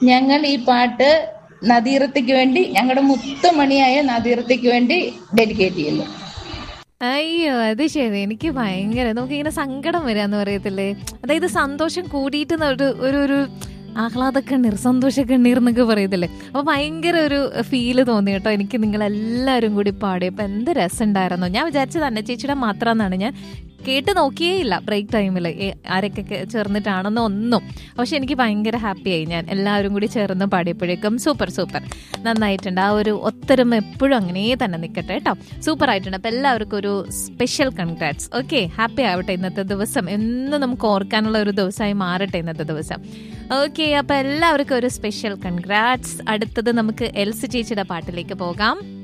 ഞങ്ങൾ ഈ പാട്ട് നദീറത്തേക്ക് വേണ്ടി ഞങ്ങളുടെ മുത്തുമണിയായ നദീറത്തേക്ക് വേണ്ടി ഡെഡിക്കേറ്റ് ചെയ്യുന്നു അയ്യോ അത് ശരി എനിക്ക് ഭയങ്കര നമുക്ക് ഇങ്ങനെ സങ്കടം വരാന്ന് പറയത്തില്ലേ അതായത് സന്തോഷം കൂടിയിട്ട് ന- ഒരു ഒരു ഒരു ആഹ്ലാദക്കണ്ണീർ സന്തോഷക്കണ്ണീർ എന്നൊക്കെ പറയത്തില്ലേ അപ്പൊ ഭയങ്കര ഒരു ഫീല് തോന്നി കേട്ടോ എനിക്ക് നിങ്ങൾ എല്ലാവരും കൂടി പാടിയപ്പോ എന്ത് രസമുണ്ടായിരുന്നു ഞാൻ വിചാരിച്ചത് അന്ന ചേച്ചിയുടെ മാത്രമെന്നാണ് ഞാൻ കേട്ട് നോക്കിയേ ഇല്ല ബ്രേക്ക് ടൈമിൽ ആരൊക്കെ കേ- ചേർന്നിട്ടാണെന്ന് ഒന്നും പക്ഷെ എനിക്ക് ഭയങ്കര ഹാപ്പിയായി ഞാൻ എല്ലാവരും കൂടി ചേർന്ന് പാടിയപ്പോഴേക്കും സൂപ്പർ സൂപ്പർ നന്നായിട്ടുണ്ട് ആ ഒരു ഒത്തൊരുമ എപ്പോഴും അങ്ങനെ തന്നെ നിൽക്കട്ടെ കേട്ടോ സൂപ്പർ ആയിട്ടുണ്ട് അപ്പൊ എല്ലാവർക്കും ഒരു സ്പെഷ്യൽ കൺഗ്രാറ്റ്സ് ഓക്കെ ഹാപ്പി ആവട്ടെ ഇന്നത്തെ ദിവസം എന്നും നമുക്ക് ഓർക്കാനുള്ള ഒരു ദിവസമായി മാറട്ടെ ഇന്നത്തെ ദിവസം ഓക്കെ അപ്പൊ എല്ലാവർക്കും ഒരു സ്പെഷ്യൽ കൺഗ്രാറ്റ്സ് അടുത്തത് നമുക്ക് എൽസി ചേച്ചിയുടെ പാട്ടിലേക്ക് പോകാം